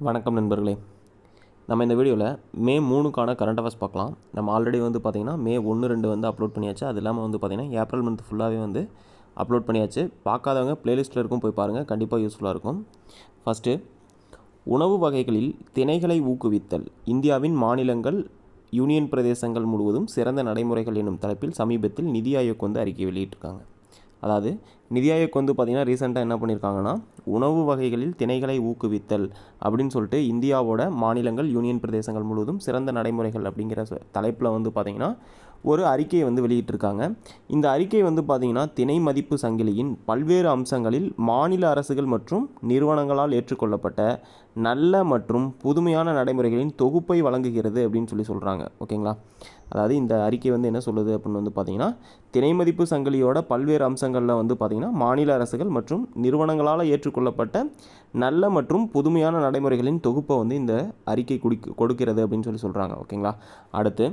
வணக்கம் நண்பர்களே நம்ம இந்த வீடியோவில் மே மூணுக்கான கரண்ட் அஃபேர்ஸ் பார்க்கலாம் நம்ம ஆல்ரெடி வந்து பார்த்திங்கன்னா மே ஒன்று ரெண்டு வந்து அப்லோட் பண்ணியாச்சு அது இல்லாமல் வந்து பார்த்திங்கன்னா ஏப்ரல் மந்த் ஃபுல்லாகவே வந்து அப்லோட் பண்ணியாச்சு பார்க்காதவங்க பிளேலிஸ்ட்டில் இருக்கும் போய் பாருங்கள் கண்டிப்பாக யூஸ்ஃபுல்லாக இருக்கும் ஃபஸ்ட்டு உணவு வகைகளில் திணைகளை ஊக்குவித்தல் இந்தியாவின் மாநிலங்கள் யூனியன் பிரதேசங்கள் முழுவதும் சிறந்த நடைமுறைகள் என்னும் தலைப்பில் சமீபத்தில் நிதி ஆயோக் வந்து அறிக்கை வெளியிட்டிருக்காங்க அதாவது நிதி ஆயோக் வந்து பார்த்திங்கன்னா ரீசெண்டாக என்ன பண்ணியிருக்காங்கன்னா உணவு வகைகளில் திணைகளை ஊக்குவித்தல் அப்படின்னு சொல்லிட்டு இந்தியாவோட மாநிலங்கள் யூனியன் பிரதேசங்கள் முழுவதும் சிறந்த நடைமுறைகள் அப்படிங்கிற தலைப்பில் வந்து பார்த்திங்கன்னா ஒரு அறிக்கையை வந்து வெளியிட்டிருக்காங்க இந்த அறிக்கை வந்து பார்த்திங்கன்னா திணை மதிப்பு சங்கிலியின் பல்வேறு அம்சங்களில் மாநில அரசுகள் மற்றும் நிறுவனங்களால் ஏற்றுக்கொள்ளப்பட்ட நல்ல மற்றும் புதுமையான நடைமுறைகளின் தொகுப்பை வழங்குகிறது அப்படின்னு சொல்லி சொல்கிறாங்க ஓகேங்களா அதாவது இந்த அறிக்கை வந்து என்ன சொல்லுது அப்படின்னு வந்து பார்த்திங்கன்னா திணை மதிப்பு சங்கிலியோட பல்வேறு அம்சங்களில் வந்து பார்த்திங்கன்னா மாநில அரசுகள் மற்றும் நிறுவனங்களால் ஏற்றுக்கொள்ளப்பட்ட நல்ல மற்றும் புதுமையான நடைமுறைகளின் தொகுப்பை வந்து இந்த அறிக்கை குடிக்க கொடுக்கிறது அப்படின்னு சொல்லி சொல்கிறாங்க ஓகேங்களா அடுத்து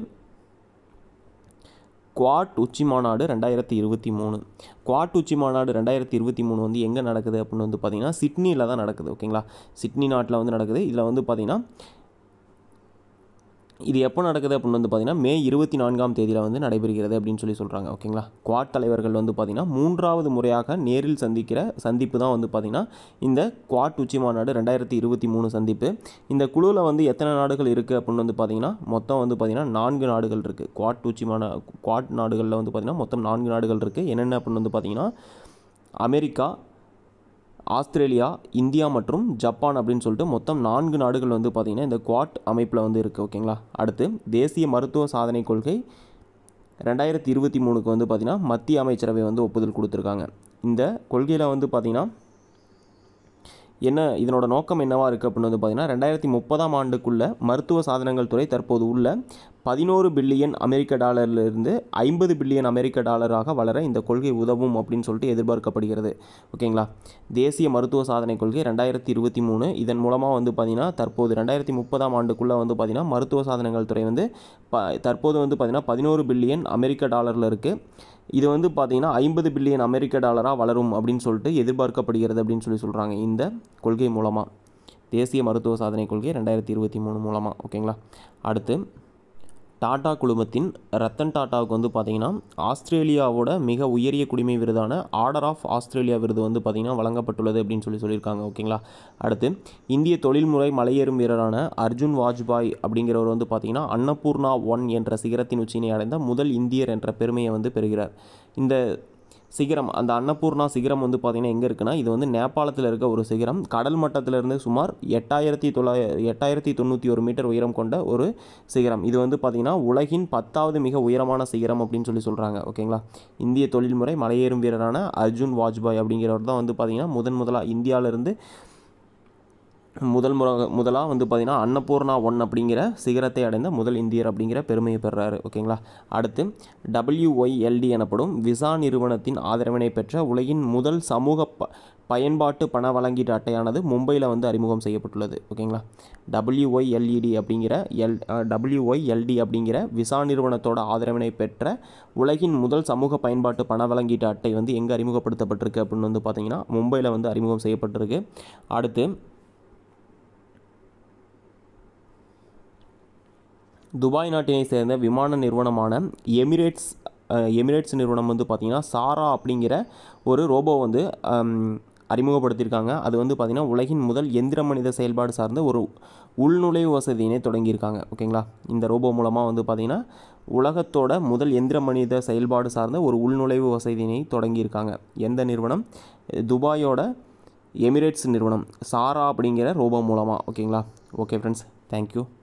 குவாட் உச்சி மாநாடு ரெண்டாயிரத்தி இருபத்தி மூணு குவாட் உச்சி மாநாடு ரெண்டாயிரத்தி இருபத்தி மூணு வந்து எங்கே நடக்குது அப்படின்னு வந்து பார்த்திங்கன்னா சிட்னியில் தான் நடக்குது ஓகேங்களா சிட்னி நாட்டில் வந்து நடக்குது இதில் வந்து பார்த்திங்கன்னா இது எப்போ நடக்குது அப்படின்னு வந்து பார்த்திங்கன்னா மே இருபத்தி நான்காம் தேதியில் வந்து நடைபெறுகிறது அப்படின்னு சொல்லி சொல்கிறாங்க ஓகேங்களா குவாட் தலைவர்கள் வந்து பார்த்திங்கன்னா மூன்றாவது முறையாக நேரில் சந்திக்கிற சந்திப்பு தான் வந்து பார்த்திங்கன்னா இந்த குவாட் உச்சி மாநாடு ரெண்டாயிரத்தி இருபத்தி மூணு சந்திப்பு இந்த குழுவில் வந்து எத்தனை நாடுகள் இருக்குது அப்படின்னு வந்து பார்த்திங்கன்னா மொத்தம் வந்து பார்த்திங்கன்னா நான்கு நாடுகள் இருக்குது குவாட் உச்சி மாநா குவாட் நாடுகளில் வந்து பார்த்திங்கன்னா மொத்தம் நான்கு நாடுகள் இருக்குது என்னென்ன அப்படின்னு வந்து பார்த்திங்கன்னா அமெரிக்கா ஆஸ்திரேலியா இந்தியா மற்றும் ஜப்பான் அப்படின்னு சொல்லிட்டு மொத்தம் நான்கு நாடுகள் வந்து பார்த்திங்கன்னா இந்த குவாட் அமைப்பில் வந்து இருக்குது ஓகேங்களா அடுத்து தேசிய மருத்துவ சாதனை கொள்கை ரெண்டாயிரத்தி இருபத்தி மூணுக்கு வந்து பார்த்திங்கன்னா மத்திய அமைச்சரவை வந்து ஒப்புதல் கொடுத்துருக்காங்க இந்த கொள்கையில் வந்து பார்த்திங்கன்னா என்ன இதனோட நோக்கம் என்னவாக இருக்குது அப்படின்னு வந்து பார்த்திங்கன்னா ரெண்டாயிரத்தி முப்பதாம் ஆண்டுக்குள்ளே மருத்துவ சாதனங்கள் துறை தற்போது உள்ள பதினோரு பில்லியன் அமெரிக்க டாலர்லேருந்து ஐம்பது பில்லியன் அமெரிக்க டாலராக வளர இந்த கொள்கை உதவும் அப்படின்னு சொல்லிட்டு எதிர்பார்க்கப்படுகிறது ஓகேங்களா தேசிய மருத்துவ சாதனை கொள்கை ரெண்டாயிரத்தி இருபத்தி மூணு இதன் மூலமாக வந்து பார்த்திங்கன்னா தற்போது ரெண்டாயிரத்தி முப்பதாம் ஆண்டுக்குள்ளே வந்து பார்த்திங்கன்னா மருத்துவ சாதனங்கள் துறை வந்து ப தற்போது வந்து பார்த்திங்கன்னா பதினோரு பில்லியன் அமெரிக்க டாலரில் இருக்குது இது வந்து பார்த்திங்கன்னா ஐம்பது பில்லியன் அமெரிக்க டாலராக வளரும் அப்படின்னு சொல்லிட்டு எதிர்பார்க்கப்படுகிறது அப்படின்னு சொல்லி சொல்கிறாங்க இந்த கொள்கை மூலமாக தேசிய மருத்துவ சாதனை கொள்கை ரெண்டாயிரத்தி இருபத்தி மூணு மூலமாக ஓகேங்களா அடுத்து டாடா குழுமத்தின் ரத்தன் டாட்டாவுக்கு வந்து பார்த்திங்கன்னா ஆஸ்திரேலியாவோட மிக உயரிய குடிமை விருதான ஆர்டர் ஆஃப் ஆஸ்திரேலியா விருது வந்து பார்த்திங்கன்னா வழங்கப்பட்டுள்ளது அப்படின்னு சொல்லி சொல்லியிருக்காங்க ஓகேங்களா அடுத்து இந்திய தொழில்முறை மலையேறும் வீரரான அர்ஜுன் வாஜ்பாய் அப்படிங்கிறவர் வந்து பார்த்திங்கன்னா அன்னபூர்ணா ஒன் என்ற சிகரத்தின் உச்சியினை அடைந்த முதல் இந்தியர் என்ற பெருமையை வந்து பெறுகிறார் இந்த சிகரம் அந்த அன்னபூர்ணா சிகரம் வந்து பார்த்திங்கன்னா எங்கே இருக்குன்னா இது வந்து நேபாளத்தில் இருக்க ஒரு சிகரம் கடல் மட்டத்திலிருந்து சுமார் எட்டாயிரத்தி தொள்ளாய எட்டாயிரத்தி தொண்ணூற்றி ஒரு மீட்டர் உயரம் கொண்ட ஒரு சிகரம் இது வந்து பார்த்திங்கன்னா உலகின் பத்தாவது மிக உயரமான சிகரம் அப்படின்னு சொல்லி சொல்கிறாங்க ஓகேங்களா இந்திய தொழில்முறை மலையேறும் வீரரான அர்ஜுன் வாஜ்பாய் அப்படிங்கிறவர் தான் வந்து பார்த்திங்கன்னா முதன் முதலாக இந்தியாவிலேருந்து முதல் முறை முதலாக வந்து பார்த்திங்கன்னா அன்னபூர்ணா ஒன் அப்படிங்கிற சிகரத்தை அடைந்த முதல் இந்தியர் அப்படிங்கிற பெருமையை பெறாரு ஓகேங்களா அடுத்து டபிள்யூஒய்எல்டி எனப்படும் விசா நிறுவனத்தின் ஆதரவினை பெற்ற உலகின் முதல் சமூக ப பயன்பாட்டு பண வழங்கீட்டு அட்டையானது மும்பையில் வந்து அறிமுகம் செய்யப்பட்டுள்ளது ஓகேங்களா டபிள்யூஒய்எல்இடி அப்படிங்கிற எல் டபிள்யூஒய்எல்டி அப்படிங்கிற விசா நிறுவனத்தோட ஆதரவினை பெற்ற உலகின் முதல் சமூக பயன்பாட்டு பண வழங்கீட்டு அட்டை வந்து எங்கே அறிமுகப்படுத்தப்பட்டிருக்கு அப்படின்னு வந்து பார்த்திங்கன்னா மும்பையில் வந்து அறிமுகம் செய்யப்பட்டிருக்கு அடுத்து துபாய் நாட்டினை சேர்ந்த விமான நிறுவனமான எமிரேட்ஸ் எமிரேட்ஸ் நிறுவனம் வந்து பார்த்திங்கன்னா சாரா அப்படிங்கிற ஒரு ரோபோ வந்து அறிமுகப்படுத்தியிருக்காங்க அது வந்து பார்த்திங்கன்னா உலகின் முதல் எந்திர மனித செயல்பாடு சார்ந்த ஒரு உள்நுழைவு வசதியினை தொடங்கியிருக்காங்க ஓகேங்களா இந்த ரோபோ மூலமாக வந்து பார்த்திங்கன்னா உலகத்தோட முதல் எந்திர மனித செயல்பாடு சார்ந்த ஒரு உள்நுழைவு வசதியினை தொடங்கியிருக்காங்க எந்த நிறுவனம் துபாயோட எமிரேட்ஸ் நிறுவனம் சாரா அப்படிங்கிற ரோபோ மூலமாக ஓகேங்களா ஓகே ஃப்ரெண்ட்ஸ் தேங்க்யூ